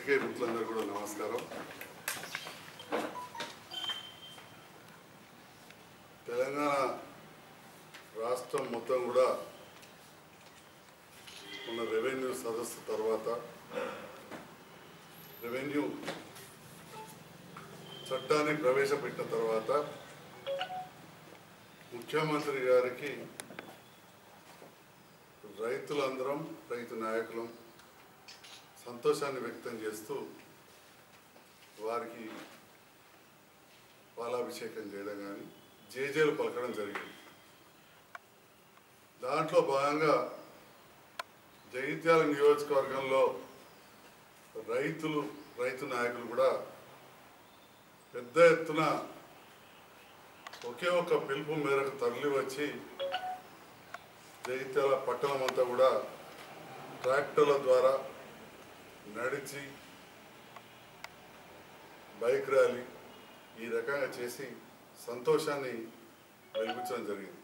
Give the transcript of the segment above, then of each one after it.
పత్రికే మిత్రులందరూ కూడా నమస్కారం తెలంగాణ రాష్ట్రం మొత్తం కూడా మన రెవెన్యూ సదస్సు తర్వాత రెవెన్యూ చట్టాన్ని ప్రవేశపెట్టిన తర్వాత ముఖ్యమంత్రి గారికి రైతులందరం రైతు నాయకులం సంతోషాన్ని వ్యక్తం చేస్తూ వారికి పాలాభిషేకం చేయడం కానీ జేజేలు పలకడం జరిగింది దాంట్లో భాగంగా జగిత్యాల నియోజకవర్గంలో రైతులు రైతు నాయకులు కూడా పెద్ద ఎత్తున ఒకే ఒక్క పిలుపు మేరకు తరలి వచ్చి జగిత్యాల పట్టణం అంతా కూడా ట్రాక్టర్ల ద్వారా నడిచి బైక్ ర్యాలీ ఈ రకంగా చేసి సంతోషాన్ని వెలిపించడం జరిగింది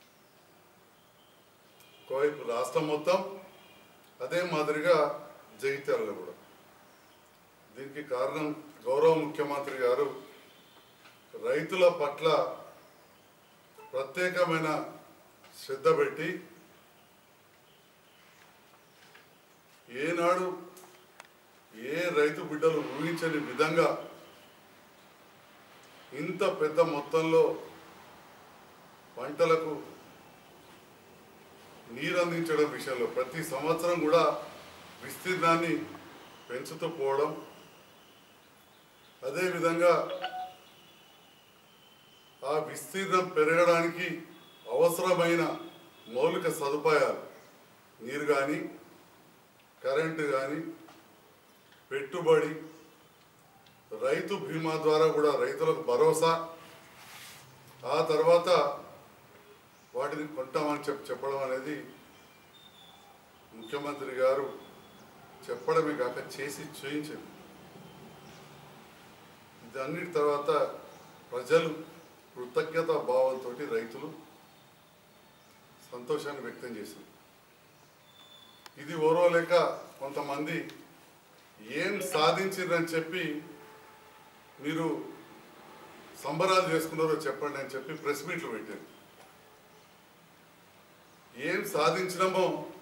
ఒకవైపు రాష్ట్రం మొత్తం అదే మాదిరిగా జగిత్యాలలో కూడా దీనికి కారణం గౌరవ ముఖ్యమంత్రి గారు రైతుల పట్ల ప్రత్యేకమైన శ్రద్ధ పెట్టి ఏనాడు ఏ రైతు బిడ్డలు ఊహించని విధంగా ఇంత పెద్ద మొత్తంలో పంటలకు నీరు అందించడం విషయంలో ప్రతి సంవత్సరం కూడా విస్తీర్ణాన్ని పెంచుతూ పోవడం అదేవిధంగా ఆ విస్తీర్ణం పెరగడానికి అవసరమైన మౌలిక సదుపాయాలు నీరు కానీ కరెంటు కానీ పెట్టుబడి రైతు బీమా ద్వారా కూడా రైతులకు భరోసా ఆ తర్వాత వాటిని కొంటామని చెప్పి చెప్పడం అనేది ముఖ్యమంత్రి గారు చెప్పడమే కాక చేసి చూయించింది ఇదన్నిటి తర్వాత ప్రజలు కృతజ్ఞత భావంతో రైతులు సంతోషాన్ని వ్యక్తం చేశారు ఇది ఓర్వలేక కొంతమంది ఏం సాధించిందని చెప్పి మీరు సంబరాలు చేసుకున్నారో చెప్పండి అని చెప్పి ప్రెస్ మీట్లు పెట్టారు ఏం సాధించినామో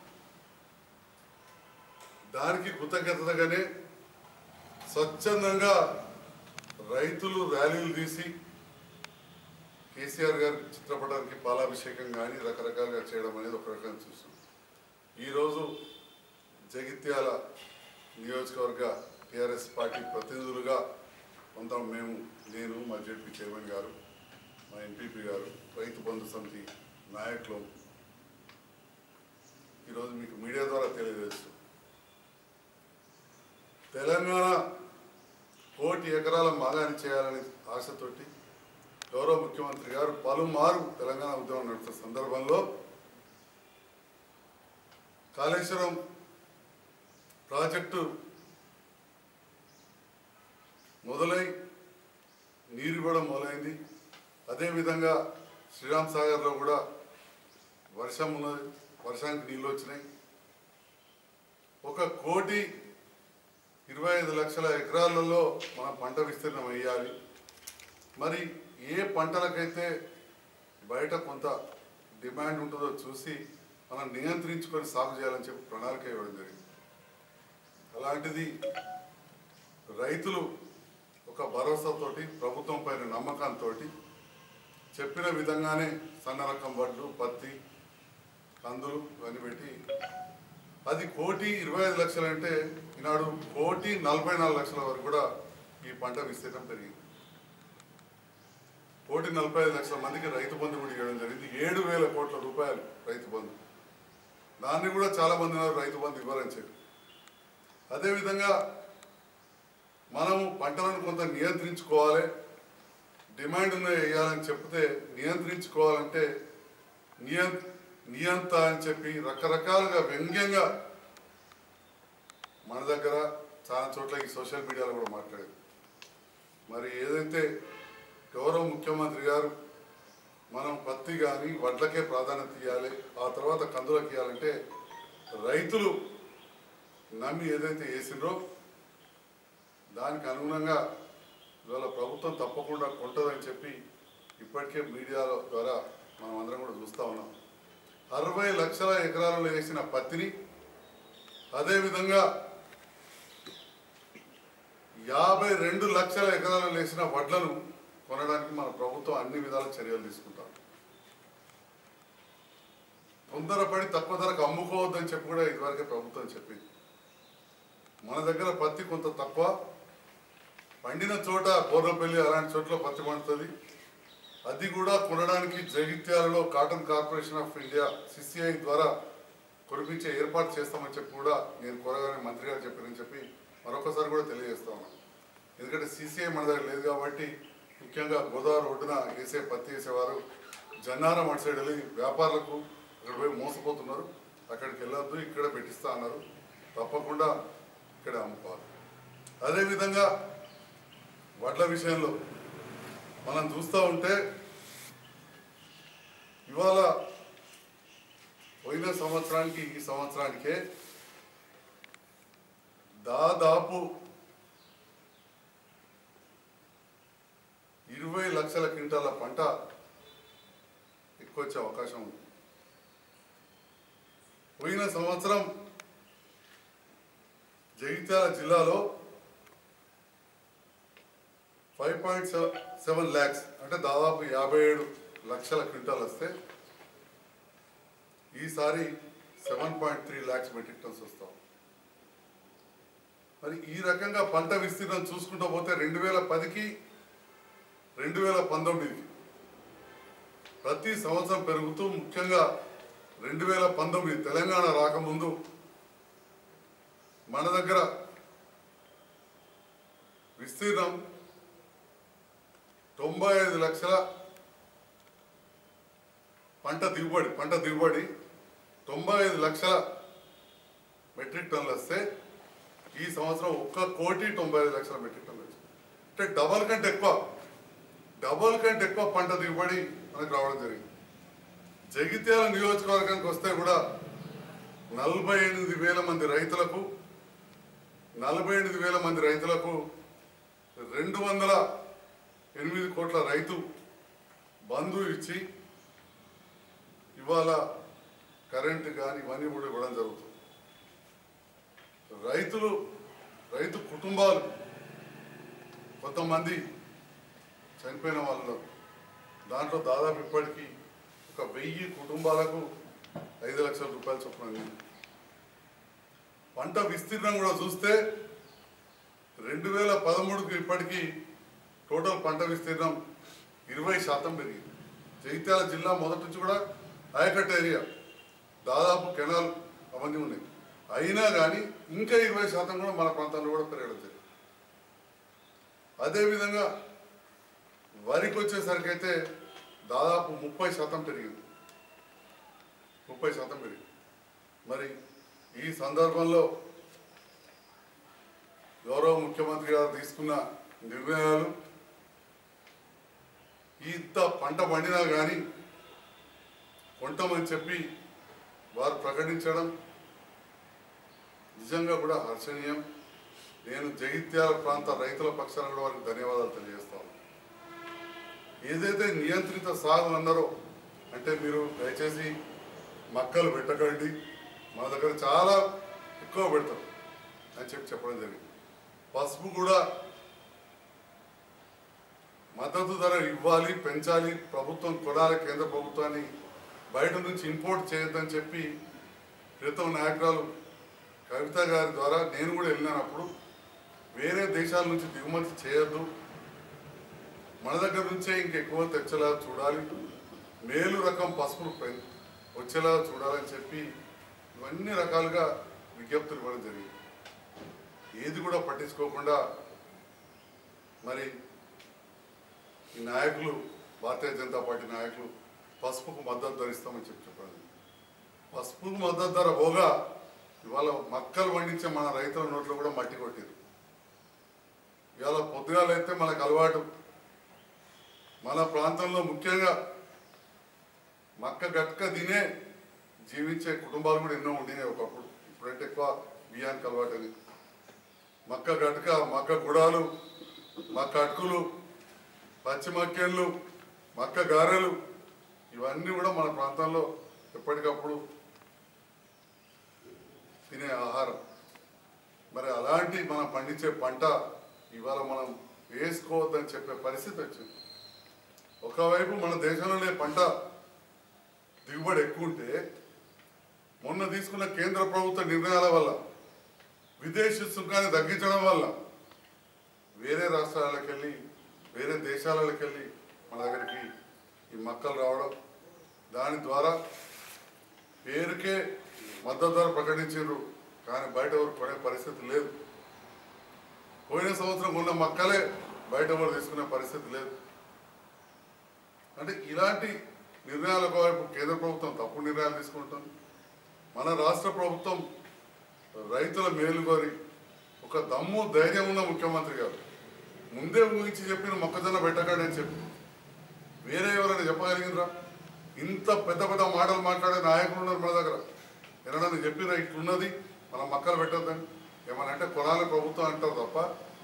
దానికి కృతజ్ఞతగానే స్వచ్ఛందంగా రైతులు ర్యాలీలు తీసి కేసీఆర్ గారి చిత్రపటానికి పాలాభిషేకం కానీ రకరకాలుగా చేయడం అనేది ఒక రకంగా చూసాం ఈరోజు జగిత్యాల నియోజకవర్గ టీఆర్ఎస్ పార్టీ ప్రతినిధులుగా కొంత మేము నేను మా జడ్పీ చైర్మన్ గారు మా ఎంపీపీ గారు రైతు బంధు సమితి నాయకులు ఈరోజు మీకు మీడియా ద్వారా తెలియజేస్తూ తెలంగాణ కోటి ఎకరాల మాగాని చేయాలని ఆశతోటి గౌరవ ముఖ్యమంత్రి గారు పలుమారు తెలంగాణ ఉద్యమం నడుపుతున్న సందర్భంలో కాళేశ్వరం ప్రాజెక్టు మొదలై నీరు ఇవ్వడం మొదలైంది అదేవిధంగా శ్రీరామ్ సాగర్లో కూడా వర్షం ఉన్నది వర్షానికి నీళ్ళు వచ్చినాయి ఒక కోటి ఇరవై ఐదు లక్షల ఎకరాలలో మనం పంట విస్తీర్ణం వేయాలి మరి ఏ పంటలకైతే బయట కొంత డిమాండ్ ఉంటుందో చూసి మనం నియంత్రించుకొని సాగు చేయాలని చెప్పి ప్రణాళిక ఇవ్వడం జరిగింది అలాంటిది రైతులు ఒక భరోసాతోటి ప్రభుత్వం పైన నమ్మకంతో చెప్పిన విధంగానే సన్న రకం వడ్లు పత్తి కందులు ఇవన్నీ పెట్టి అది కోటి ఇరవై ఐదు లక్షలు అంటే ఈనాడు కోటి నలభై నాలుగు లక్షల వరకు కూడా ఈ పంట విస్తీర్ణం పెరిగింది కోటి నలభై ఐదు లక్షల మందికి రైతు బంధు కూడా ఇవ్వడం జరిగింది ఏడు వేల కోట్ల రూపాయలు రైతు బంధు దాన్ని కూడా చాలా మంది ఉన్నారు రైతు బంధు ఇవ్వరని చెప్పి అదేవిధంగా మనం పంటలను కొంత నియంత్రించుకోవాలి డిమాండ్ ఉన్నాయి వేయాలని చెప్తే నియంత్రించుకోవాలంటే నియం నియంత అని చెప్పి రకరకాలుగా వ్యంగ్యంగా మన దగ్గర చాలా చోట్ల ఈ సోషల్ మీడియాలో కూడా మాట్లాడేది మరి ఏదైతే గౌరవ ముఖ్యమంత్రి గారు మనం పత్తి కానీ వడ్లకే ప్రాధాన్యత ఇవ్వాలి ఆ తర్వాత కందులకు ఇవ్వాలంటే రైతులు నమ్మి ఏదైతే వేసిండ్రో దానికి అనుగుణంగా ఇవాళ ప్రభుత్వం తప్పకుండా కొంటదని చెప్పి ఇప్పటికే మీడియా ద్వారా మనం అందరం కూడా చూస్తూ ఉన్నాం అరవై లక్షల ఎకరాలలో వేసిన పత్తిని అదేవిధంగా యాభై రెండు లక్షల ఎకరాలు వేసిన వడ్లను కొనడానికి మన ప్రభుత్వం అన్ని విధాల చర్యలు తీసుకుంటాం తొందరపడి తక్కువ ధరకు అమ్ముకోవద్దని చెప్పి కూడా ఇదివరకే ప్రభుత్వం చెప్పింది మన దగ్గర పత్తి కొంత తక్కువ పండిన చోట బోర్రపల్లి అలాంటి చోట్ల పత్తి పండుతుంది అది కూడా కొనడానికి జగిత్యాలలో cotton corporation of India CCI ద్వారా కురిపించే ఏర్పాటు చేస్తామని చెప్పి కూడా నేను కోరగానే మంత్రి గారు చెప్పారని చెప్పి మరొకసారి కూడా తెలియజేస్తా ఉన్నాను ఎందుకంటే సిసిఐ మన దగ్గర లేదు కాబట్టి ముఖ్యంగా గోదావరి ఒడ్డున వేసే పత్తి వేసేవారు జన్నారం అటు సైడ్ వెళ్ళి వ్యాపారులకు అక్కడ పోయి మోసపోతున్నారు అక్కడికి వెళ్ళొద్దు ఇక్కడ పెట్టిస్తా అన్నారు తప్పకుండా ఇక్కడ అమ్ముకోవాలి అదేవిధంగా వడ్ల విషయంలో మనం చూస్తూ ఉంటే ఇవాళ పోయిన సంవత్సరానికి ఈ సంవత్సరానికే దాదాపు ఇరవై లక్షల క్వింటాల పంట ఎక్కువ వచ్చే అవకాశం ఉంది పోయిన సంవత్సరం జగిత్యాల జిల్లాలో ఫైవ్ పాయింట్ సెవెన్ ల్యాక్స్ అంటే దాదాపు యాభై ఏడు లక్షల క్వింటాల్ వస్తే ఈసారి seven point three lakhs metric tons వస్తాం మరి ఈ రకంగా పంట విస్తీర్ణం చూసుకుంటూ పోతే రెండు వేల పదికి రెండు వేల పంతొమ్మిదికి ప్రతి సంవత్సరం పెరుగుతూ ముఖ్యంగా రెండు వేల పంతొమ్మిది తెలంగాణ రాకముందు మన దగ్గర విస్తీర్ణం తొంభై ఐదు లక్షల పంట దిగుబడి పంట దిగుబడి తొంభై ఐదు లక్షల మెట్రిక్ టన్నులు వస్తే ఈ సంవత్సరం ఒక్క కోటి తొంభై ఐదు లక్షల మెట్రిక్ టన్నులు వచ్చింది అంటే డబల్ కంటే ఎక్కువ డబల్ కంటే ఎక్కువ పంట దిగుబడి మనకు రావడం జరిగింది జగిత్యాల నియోజకవర్గానికి వస్తే కూడా నలభై ఎనిమిది వేల మంది రైతులకు నలభై ఎనిమిది వేల మంది రైతులకు రెండు వందల ఎనిమిది కోట్ల రైతు బంధు ఇచ్చి ఇవాళ కరెంటు కానీ ఇవన్నీ కూడా ఇవ్వడం జరుగుతుంది రైతులు రైతు కుటుంబాలు కొంతమంది చనిపోయిన వాళ్ళు దాంట్లో దాదాపు ఇప్పటికీ ఒక వెయ్యి కుటుంబాలకు ఐదు లక్షల రూపాయలు చొప్పున అందింది. పంట విస్తీర్ణం కూడా చూస్తే రెండు వేల పదమూడుకి ఇప్పటికీ టోటల్ పంట విస్తీర్ణం ఇరవై శాతం పెరిగింది జగిత్యాల జిల్లా మొదటి నుంచి కూడా ఆయకట్ట ఏరియా దాదాపు కెనాల్ అవన్నీ ఉన్నాయి అయినా కానీ ఇంకా ఇరవై శాతం కూడా మన ప్రాంతాల్లో కూడా పెరగడం జరిగింది అదేవిధంగా వరికి వచ్చేసరికి అయితే దాదాపు ముప్పై శాతం పెరిగింది ముప్పై శాతం పెరిగింది మరి ఈ సందర్భంలో గౌరవ ముఖ్యమంత్రి గారు తీసుకున్న నిర్ణయాలు ఇంత పంట పండినా కానీ కొంటామని చెప్పి వారు ప్రకటించడం నిజంగా కూడా హర్షణీయం నేను జగిత్యాల ప్రాంత రైతుల పక్షాన కూడా వారికి ధన్యవాదాలు తెలియజేస్తాను ఏదైతే నియంత్రిత సాగు అన్నారో అంటే మీరు దయచేసి మక్కలు పెట్టకండి మన దగ్గర చాలా ఎక్కువ పెడతారు అని చెప్పి చెప్పడం జరిగింది పసుపు కూడా మద్దతు ధర ఇవ్వాలి పెంచాలి ప్రభుత్వం కొనాలి కేంద్ర ప్రభుత్వాన్ని బయట నుంచి ఇంపోర్ట్ చేయొద్దని చెప్పి ప్రీతం నాయకురాలు కవిత గారి ద్వారా నేను కూడా వెళ్ళినాను అప్పుడు వేరే దేశాల నుంచి దిగుమతి చేయొద్దు మన దగ్గర నుంచే ఇంకెక్కువ తెచ్చేలా చూడాలి మేలు రకం పసుపులు పెం- వచ్చేలా చూడాలని చెప్పి ఇవన్నీ రకాలుగా విజ్ఞప్తులు ఇవ్వడం జరిగింది ఏది కూడా పట్టించుకోకుండా మరి ఈ నాయకులు భారతీయ జనతా పార్టీ నాయకులు పసుపుకు మద్దతు ధరిస్తామని చెప్పి చెప్పారు పసుపుకు మద్దతు ధర పోగా ఇవాళ మక్కలు పండించే మన రైతుల నోట్లో కూడా మట్టి కొట్టింది ఇవాళ పొద్దుగాలైతే మనకు అలవాటు మన ప్రాంతంలో ముఖ్యంగా మక్క గట్క తినే జీవించే కుటుంబాలు కూడా ఎన్నో ఉండినాయి ఒకప్పుడు ఇప్పుడంటే ఎక్కువ బియ్యానికి అలవాటు అని మక్క గటక మక్క గుడాలు మక్క అటుకులు పచ్చి మక్కెళ్ళు మక్క గారెలు ఇవన్నీ కూడా మన ప్రాంతంలో ఎప్పటికప్పుడు తినే ఆహారం మరి అలాంటి మనం పండించే పంట ఇవాళ మనం వేసుకోవద్దని చెప్పే పరిస్థితి వచ్చింది ఒకవైపు మన దేశంలోనే పంట దిగుబడి ఎక్కువ ఉంటే మొన్న తీసుకున్న కేంద్ర ప్రభుత్వ నిర్ణయాల వల్ల విదేశీ సుంకాన్ని తగ్గించడం వల్ల వేరే రాష్ట్రాలకు వెళ్ళి వేరే దేశాలకు వెళ్ళి మన దగ్గరికి ఈ మక్కలు రావడం దాని ద్వారా పేరుకే మద్దతు ధర ప్రకటించారు కానీ బయట ఎవరు కొనే పరిస్థితి లేదు పోయిన సంవత్సరం ఉన్న మక్కలే బయట ఎవరు తీసుకునే పరిస్థితి లేదు అంటే ఇలాంటి నిర్ణయాల వైపు కేంద్ర ప్రభుత్వం తప్పుడు నిర్ణయాలు తీసుకుంటుంది మన రాష్ట్ర ప్రభుత్వం రైతుల మేలు కోరి ఒక దమ్ము ధైర్యం ఉన్న ముఖ్యమంత్రి గారు ముందే ఊహించి చెప్పిన మొక్కజొన్న పెట్టకండి చెప్పి వేరే ఎవరైనా చెప్పగలిగినరా ఇంత పెద్ద పెద్ద మాటలు మాట్లాడే నాయకులు ఉన్నారు మన దగ్గర ఎవరైనా చెప్పినా ఇట్లున్నది మనం మక్కలు పెట్టొద్దని ఏమన్నా అంటే కొనాలి ప్రభుత్వం అంటారు తప్ప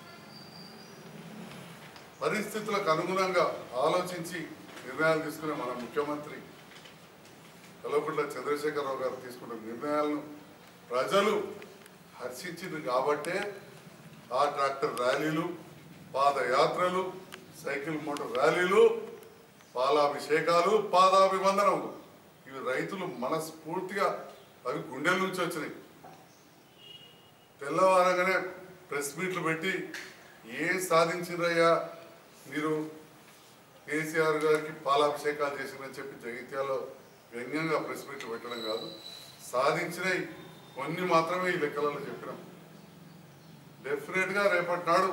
పరిస్థితులకు అనుగుణంగా ఆలోచించి నిర్ణయాలు తీసుకునే మన ముఖ్యమంత్రి కల్వకుంట్ల చంద్రశేఖరరావు గారు తీసుకున్న నిర్ణయాలను ప్రజలు హర్షించింది కాబట్టే ఆ ట్రాక్టర్ ర్యాలీలు పాదయాత్రలు సైకిల్ మోటార్ ర్యాలీలు పాలాభిషేకాలు పాదాభివందనములు ఇవి రైతులు మనస్ఫూర్తిగా అవి గుండెల నుంచి వచ్చినాయి తెల్లవారగానే ప్రెస్ మీట్లు పెట్టి ఏం సాధించిరయ్యా మీరు కేసీఆర్ గారికి పాలాభిషేకాలు చేసిందని చెప్పి జగిత్యాలో వ్యంగ్యంగా ప్రెస్ మీట్లు పెట్టడం కాదు సాధించినవి కొన్ని మాత్రమే ఈ లెక్కలలో చెప్పినాం డెఫినెట్గా రేపటి నాడు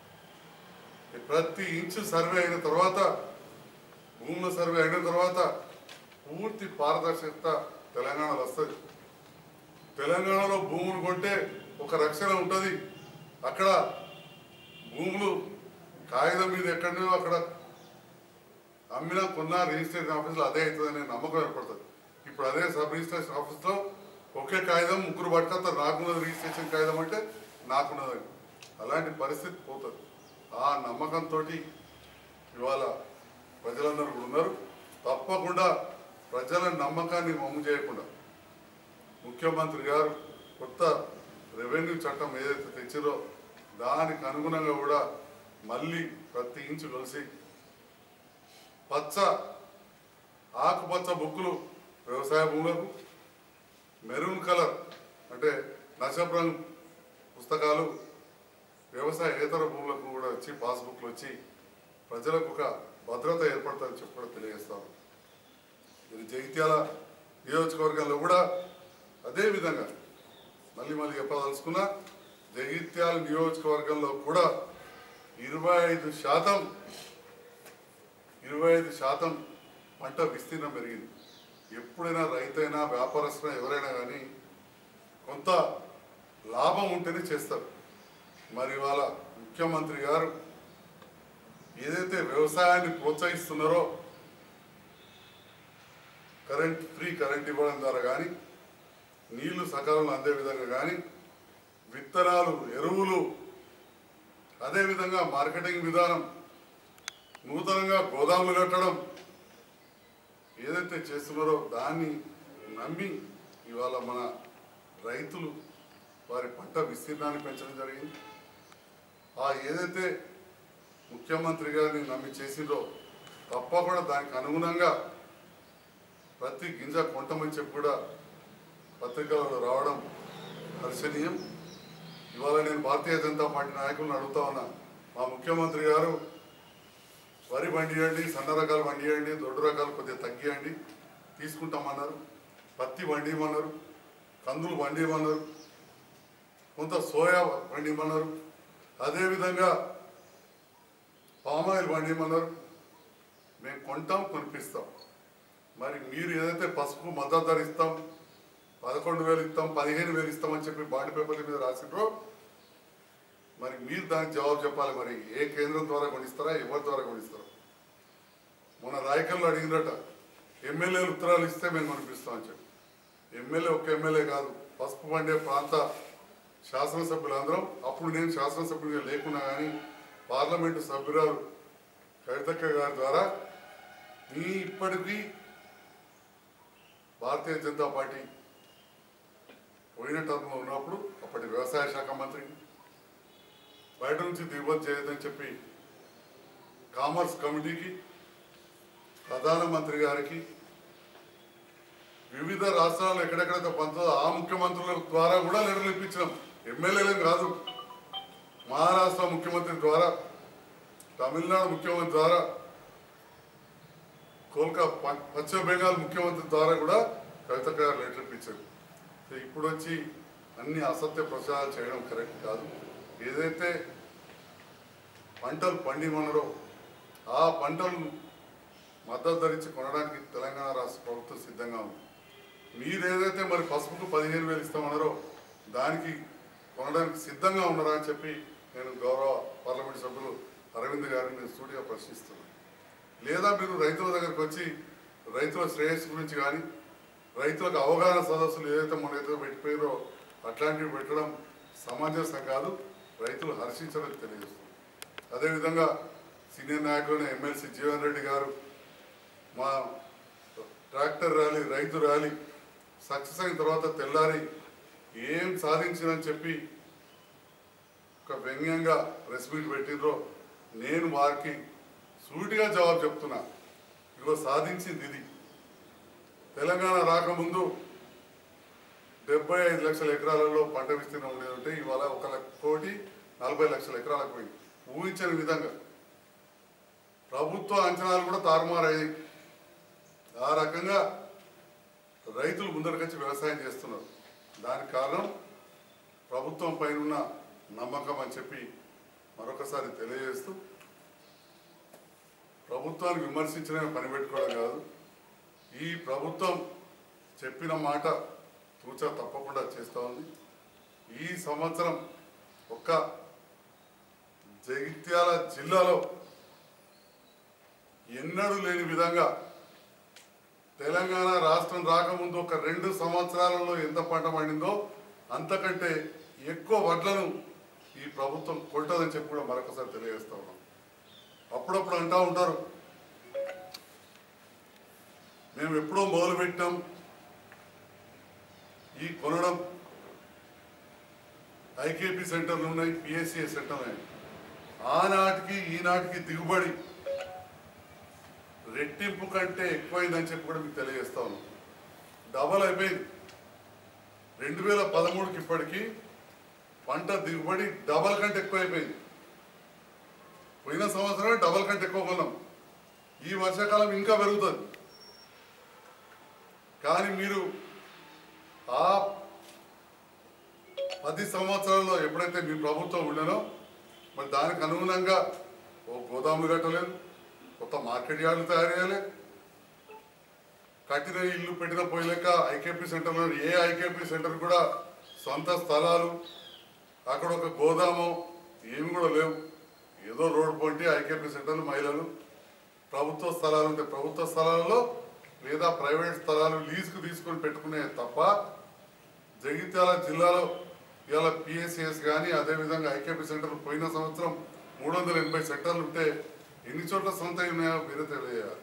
ప్రతి ఇంచు సర్వే అయిన తర్వాత భూముల సర్వే అయిన తర్వాత పూర్తి పారదర్శకత తెలంగాణలో వస్తుంది తెలంగాణలో భూములు కొంటే ఒక రక్షణ ఉంటుంది అక్కడ భూములు కాగితం మీద ఎక్కడో అక్కడ అమ్మినా కొన్నా రిజిస్ట్రేషన్ ఆఫీస్లో అదే అవుతుందనే నమ్మకం ఏర్పడుతుంది ఇప్పుడు అదే సబ్ రిజిస్ట్రేషన్ ఆఫీస్లో ఒకే కాగితం ముగ్గురు పట్టుకొస్తారు నాకున్నది రిజిస్ట్రేషన్ కాగితం అంటే నాకున్నదని అలాంటి పరిస్థితి పోతుంది ఆ నమ్మకంతో ఇవాళ ప్రజలందరూ కూడా ఉన్నారు తప్పకుండా ప్రజల నమ్మకాన్ని మమ్ము చేయకుండా ముఖ్యమంత్రి గారు కొత్త రెవెన్యూ చట్టం ఏదైతే తెచ్చిరో దానికి అనుగుణంగా కూడా మళ్ళీ ప్రతి ఇంచు కలిసి పచ్చ ఆకుపచ్చ బుక్కులు వ్యవసాయ భూములకు మెరూన్ కలర్ అంటే నషపు రంగు పుస్తకాలు వ్యవసాయేతర భూములకు కూడా వచ్చి పాస్బుక్లు వచ్చి ప్రజలకు ఒక భద్రత ఏర్పడుతుందని చెప్పి కూడా తెలియజేస్తాను ఇది జగిత్యాల నియోజకవర్గంలో కూడా అదే విధంగా మళ్ళీ మళ్ళీ చెప్పదలుచుకున్నా జగిత్యాల నియోజకవర్గంలో కూడా ఇరవై ఐదు శాతం ఇరవై ఐదు శాతం పంట విస్తీర్ణం పెరిగింది ఎప్పుడైనా రైతైనా వ్యాపారస్తున్నా ఎవరైనా కానీ కొంత లాభం ఉంటేనే చేస్తారు మరి ఇవాళ ముఖ్యమంత్రి గారు ఏదైతే వ్యవసాయాన్ని ప్రోత్సహిస్తున్నారో కరెంట్ ఫ్రీ కరెంట్ ఇవ్వడం ద్వారా కానీ నీళ్లు సకాలంలో అందే విధంగా కానీ విత్తనాలు ఎరువులు అదేవిధంగా మార్కెటింగ్ విధానం నూతనంగా గోదాములు కట్టడం ఏదైతే చేస్తున్నారో దాన్ని నమ్మి ఇవాళ మన రైతులు వారి పంట విస్తీర్ణాన్ని పెంచడం జరిగింది ఆ ఏదైతే ముఖ్యమంత్రి గారిని నమ్మి చేసిందో తప్పకుండా దానికి అనుగుణంగా ప్రతి గింజ కొంటమని చెప్పి కూడా పత్రికలలో రావడం హర్షణీయం ఇవాళ నేను భారతీయ జనతా పార్టీ నాయకులను అడుగుతా ఉన్నా మా ముఖ్యమంత్రి గారు వరి వండియండి సన్న రకాలు వండియండి దొడ్డు రకాలు కొద్దిగా తగ్గియండి తీసుకుంటామన్నారు పత్తి వండియమన్నారు కందులు వండియమన్నారు కొంత సోయా వండియమన్నారు అదేవిధంగా పామాయిల్ వండియమన్నారు మేము కొంటాం కొనిపిస్తాం మరి మీరు ఏదైతే పసుపు మద్దతు ధర ఇస్తాం పదకొండు వేలు ఇస్తాం పదిహేను వేలు ఇస్తామని చెప్పి బాండ్ పేపర్ల మీద రాసిండ్రో మరి మీరు దానికి జవాబు చెప్పాలి మరి ఏ కేంద్రం ద్వారా కొనిస్తారా ఎవరి ద్వారా కొనిస్తారా మొన్న రాయకల్లో అడిగినట ఎమ్మెల్యేలు ఉత్తరాలు ఇస్తే మేము కొనిపిస్తామని చెప్పి ఎమ్మెల్యే ఒక్క ఎమ్మెల్యే కాదు పసుపు పండే ప్రాంత శాసనసభ్యులందరం అప్పుడు నేను శాసనసభ్యుడిగా లేకున్నా కానీ పార్లమెంటు సభ్యురాలు కవితక్క గారి ద్వారా మీ ఇప్పటికీ భారతీయ జనతా పార్టీ పోయిన టర్మ్లో ఉన్నప్పుడు అప్పటి వ్యవసాయ శాఖ మంత్రి బయట నుంచి దిగుమతి చేయొద్దని చెప్పి కామర్స్ కమిటీకి ప్రధానమంత్రి గారికి వివిధ రాష్ట్రాల్లో ఎక్కడెక్కడైతే పంచుతుందో ఆ ముఖ్యమంత్రుల ద్వారా కూడా లెటర్లు ఇప్పించినాం ఎమ్మెల్యేలం కాదు మహారాష్ట్ర ముఖ్యమంత్రి ద్వారా తమిళనాడు ముఖ్యమంత్రి ద్వారా కోల్కా ప- పశ్చిమ బెంగాల్ ముఖ్యమంత్రి ద్వారా కూడా కవిత గారు లెటర్ ఇప్పించారు సో ఇప్పుడు వచ్చి అన్ని అసత్య ప్రచారాలు చేయడం కరెక్ట్ కాదు ఏదైతే పంటలు పండిమన్నారో ఆ పంటలు మద్దతు ధరించి కొనడానికి తెలంగాణ రాష్ట్ర ప్రభుత్వం సిద్ధంగా ఉంది మీరు ఏదైతే మరి పసుపుకు పదిహేను వేలు ఇస్తామన్నారో దానికి కొనడానికి సిద్ధంగా ఉన్నారా అని చెప్పి నేను గౌరవ పార్లమెంట్ సభ్యులు అరవింద్ గారిని నేను సూటిగా ప్రశ్నిస్తున్నాను లేదా మీరు రైతుల దగ్గరకు వచ్చి రైతుల శ్రేయస్సు గురించి కానీ రైతులకు అవగాహన సదస్సులు ఏదైతే మన ఏదైతే పెట్టిపోయారో అట్లాంటివి పెట్టడం సమంజసం కాదు రైతులు హర్షించడం తెలియజేస్తుంది అదేవిధంగా సీనియర్ నాయకులైన ఎమ్మెల్సీ జీవన్ రెడ్డి గారు మా ట్రాక్టర్ ర్యాలీ రైతు ర్యాలీ సక్సెస్ అయిన తర్వాత తెల్లారి ఏం సాధించినని చెప్పి ఒక వ్యంగ్యంగా ప్రెస్ మీట్ పెట్టిండ్రో నేను వారికి సూటిగా జవాబు చెప్తున్నా ఇగో సాధించింది ఇది తెలంగాణ రాకముందు డెబ్బై ఐదు లక్షల ఎకరాలలో పంట విస్తీర్ణం ఉండేది ఉంటే ఇవాళ ఒక లక్ష కోటి నలభై లక్షల ఎకరాలకు పోయింది ఊహించని విధంగా ప్రభుత్వ అంచనాలు కూడా తారుమారయ్యాయి ఆ రకంగా రైతులు ముందరకొచ్చి వ్యవసాయం చేస్తున్నారు దానికి కారణం ప్రభుత్వం పైన ఉన్న నమ్మకం అని చెప్పి మరొకసారి తెలియజేస్తూ ప్రభుత్వాన్ని విమర్శించడమే పని పెట్టుకోవడం కాదు ఈ ప్రభుత్వం చెప్పిన మాట తూచా తప్పకుండా చేస్తూ ఉంది ఈ సంవత్సరం ఒక్క జగిత్యాల జిల్లాలో ఎన్నడూ లేని విధంగా తెలంగాణ రాష్ట్రం రాకముందు ఒక రెండు సంవత్సరాలలో ఎంత పంట పండిందో అంతకంటే ఎక్కువ వడ్లను ఈ ప్రభుత్వం కొంటదని చెప్పి కూడా మరొకసారి తెలియజేస్తా ఉన్నాం అప్పుడప్పుడు అంటా ఉంటారు మేము ఎప్పుడో మొదలు పెట్టాం ఈ కొనడం ఐకేపీ సెంటర్లు ఉన్నాయి పిఎస్సిఏ సెంటర్ ఉన్నాయి ఆనాటికి ఈనాటికి దిగుబడి రెట్టింపు కంటే ఎక్కువైందని చెప్పి కూడా మీకు తెలియజేస్తా ఉన్నాం డబల్ అయిపోయింది రెండు వేల పదమూడుకి ఇప్పటికి పంట దిగుబడి డబల్ కంటే ఎక్కువ అయిపోయింది పోయిన సంవత్సరం డబల్ కంటే ఎక్కువ కొన్నాం ఈ వర్షాకాలం ఇంకా పెరుగుతుంది కానీ మీరు ఆ పది సంవత్సరాల్లో ఎప్పుడైతే మీ ప్రభుత్వం ఉండనో మరి దానికి అనుగుణంగా ఓ గోదాములు కట్టలేదు కొత్త మార్కెట్ యార్డులు తయారు చేయాలి కట్టిన ఇల్లు పెట్టిన పోయలేక ఐకేపీ సెంటర్లో ఏ ఐకేపీ సెంటర్ కూడా సొంత స్థలాలు అక్కడ ఒక గోదాము ఏమి కూడా లేవు ఏదో రోడ్డు పొంటి ఐకేపీ సెంటర్లు మహిళలు ప్రభుత్వ స్థలాలు ఉంటే ప్రభుత్వ స్థలాలలో లేదా ప్రైవేట్ స్థలాలు లీజుకు తీసుకొని పెట్టుకునే తప్ప జగిత్యాల జిల్లాలో ఇవాళ పిఎస్సిఎస్ కానీ అదేవిధంగా ఐకేపీ సెంటర్లు పోయిన సంవత్సరం మూడు వందల ఎనభై సెంటర్లు ఉంటే ఎన్ని చోట్ల సొంత ఉన్నాయో మీరే తెలియజేయాలి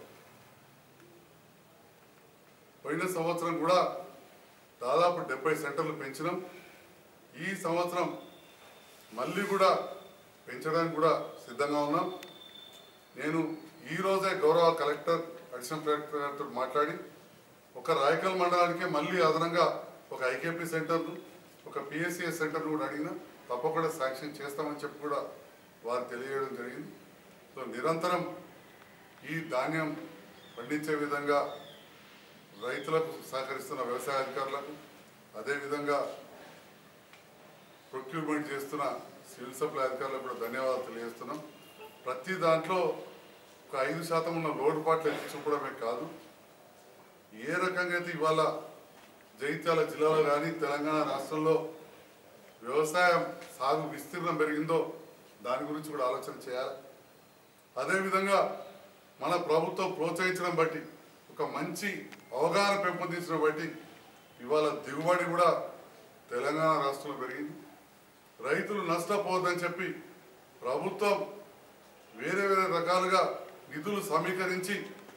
పోయిన సంవత్సరం కూడా దాదాపు డెబ్బై సెంటర్లు పెంచినాం ఈ సంవత్సరం మళ్ళీ కూడా పెంచడానికి కూడా సిద్ధంగా ఉన్నాం నేను ఈ రోజే గౌరవ కలెక్టర్ అడిషనల్ కలెక్టర్ గారితో మాట్లాడి ఒక రాయకల్ మండలానికే మళ్ళీ అదనంగా ఒక ఐకేపీ సెంటర్ను ఒక పిఎస్సిఎస్ సెంటర్ను కూడా అడిగినా తప్పకుండా శాంక్షన్ చేస్తామని చెప్పి కూడా వారు తెలియజేయడం జరిగింది సో నిరంతరం ఈ ధాన్యం పండించే విధంగా రైతులకు సహకరిస్తున్న వ్యవసాయ అధికారులకు అదేవిధంగా ప్రొక్యూర్మెంట్ చేస్తున్న సివిల్ సప్లై అధికారులకు కూడా ధన్యవాదాలు తెలియజేస్తున్నాం ప్రతి దాంట్లో ఒక ఐదు శాతం ఉన్న లోటుపాట్లు ఎత్తి చూపడమే కాదు ఏ రకంగా అయితే ఇవాళ జగిత్యాల జిల్లాలో కానీ తెలంగాణ రాష్ట్రంలో వ్యవసాయం సాగు విస్తీర్ణం పెరిగిందో దాని గురించి కూడా ఆలోచన చేయాలి అదేవిధంగా మన ప్రభుత్వం ప్రోత్సహించడం బట్టి ఒక మంచి అవగాహన పెంపొందించడం బట్టి ఇవాళ దిగుబడి కూడా తెలంగాణ రాష్ట్రంలో పెరిగింది రైతులు నష్టపోవద్దని చెప్పి ప్రభుత్వం వేరే వేరే రకాలుగా నిధులు సమీకరించి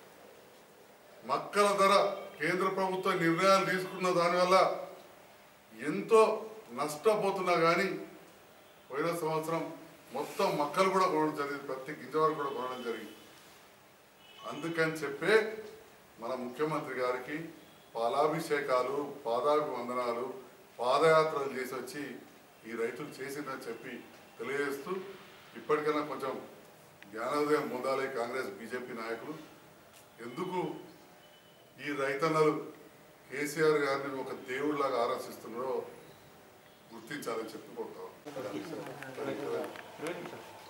మక్కల ధర కేంద్ర ప్రభుత్వం నిర్ణయాలు తీసుకున్న దానివల్ల ఎంతో నష్టపోతున్నా కానీ పోయిన సంవత్సరం మొత్తం మక్కలు కూడా కొనడం జరిగింది ప్రతి గింజ వరకు కూడా కొనడం జరిగింది అందుకని చెప్పే మన ముఖ్యమంత్రి గారికి పాలాభిషేకాలు పాదాభివందనాలు పాదయాత్రలు చేసి వచ్చి ఈ రైతులు చేసిందని చెప్పి తెలియజేస్తూ ఇప్పటికైనా కొంచెం జ్ఞానోదయం పొందాలి కాంగ్రెస్ బీజేపీ నాయకులు ఎందుకు ఈ రైతన్నలు కేసీఆర్ గారిని ఒక దేవుడిలాగా ఆరాధిస్తున్నారో గుర్తించాలని చెప్పి కోరుతాం